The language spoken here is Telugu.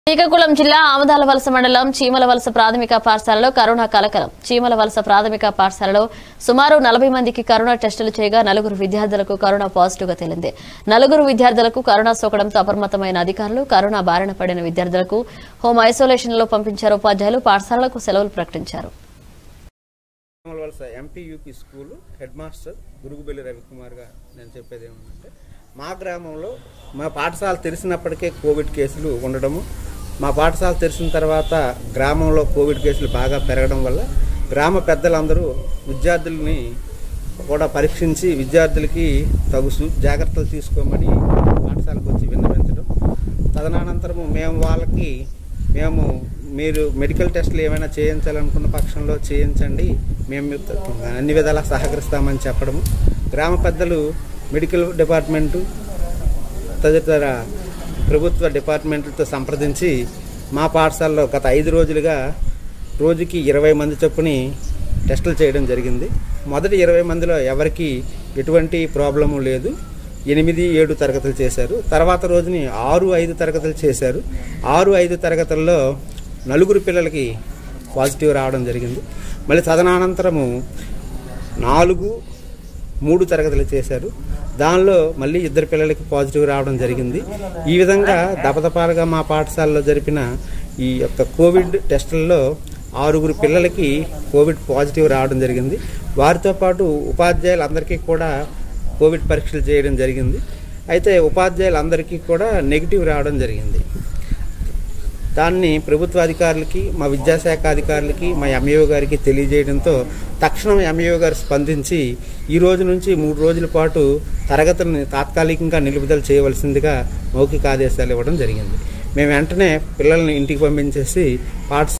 శ్రీకాకుళం జిల్లా ఆమదాల వలస మండలం చీమల వలస ప్రాథమిక పాఠశాలలో కరోనా కలకలం చీమల వలస ప్రాథమిక పాఠశాలలో సుమారు నలభై మందికి కరోనా టెస్టులు చేయగా నలుగురు విద్యార్థులకు కరోనా పాజిటివ్ గా తేలింది నలుగురు విద్యార్థులకు కరోనా సోకడంతో అప్రమత్తమైన అధికారులు కరోనా బారిన పడిన విద్యార్థులకు హోమ్ ఐసోలేషన్ లో పంపించారు ఉపాధ్యాయులు పాఠశాలలకు సెలవులు ప్రకటించారు Tirumala Valasa M P U P school head master Gurugubelli రవికుమార్గా నేను చెప్పేది ఏమంటే మా గ్రామంలో మా పాఠశాల తెరిచినప్పటికే కోవిడ్ కేసులు ఉండడము మా పాఠశాల తెరిచిన తర్వాత గ్రామంలో కోవిడ్ కేసులు బాగా పెరగడం వల్ల గ్రామ పెద్దలందరూ విద్యార్థుల్ని కూడా పరీక్షించి విద్యార్థులకి తగు సు- జాగ్రత్తలు తీసుకోమని పాఠశాలకు వచ్చి విన్నవించడం తదనంతరము మేము వాళ్ళకి మేము మీరు మెడికల్ టెస్టులు ఏమైనా చేయించాలనుకున్న పక్షంలో చేయించండి మేము మీతో అన్ని విధాలా సహకరిస్తామని చెప్పడము గ్రామ పెద్దలు మెడికల్ డిపార్ట్మెంటు తదితర ప్రభుత్వ డిపార్ట్మెంట్లతో సంప్రదించి మా పాఠశాలలో గత ఐదు రోజులుగా రోజుకి ఇరవై మంది చొప్పుని టెస్టులు చేయడం జరిగింది మొదటి ఇరవై మందిలో ఎవరికి ఎటువంటి ప్రాబ్లము లేదు ఎనిమిది ఏడు తరగతులు చేశారు తర్వాత రోజుని ఆరు ఐదు తరగతులు చేశారు ఆరు ఐదు తరగతుల్లో నలుగురు పిల్లలకి పాజిటివ్ రావడం జరిగింది మళ్ళీ తదనంతరము నాలుగు మూడు తరగతులు చేశారు దానిలో మళ్ళీ ఇద్దరు పిల్లలకి పాజిటివ్ రావడం జరిగింది ఈ విధంగా దపదపాలుగా మా పాఠశాలలో జరిపిన ఈ యొక్క కోవిడ్ టెస్టుల్లో ఆరుగురు పిల్లలకి కోవిడ్ పాజిటివ్ రావడం జరిగింది వారితో పాటు ఉపాధ్యాయులందరికీ కూడా కోవిడ్ పరీక్షలు చేయడం జరిగింది అయితే ఉపాధ్యాయులందరికీ కూడా నెగిటివ్ రావడం జరిగింది దాన్ని ప్రభుత్వ అధికారులకి మా విద్యాశాఖ అధికారులకి మా ఎంఈఓ గారికి తెలియజేయడంతో తక్షణం ఎంఈఓ గారు స్పందించి ఈ రోజు నుంచి మూడు రోజుల పాటు తరగతులను తాత్కాలికంగా నిలుపుదల చేయవలసిందిగా మౌఖిక ఆదేశాలు ఇవ్వడం జరిగింది మేము వెంటనే పిల్లల్ని ఇంటికి పంపించేసి పాఠ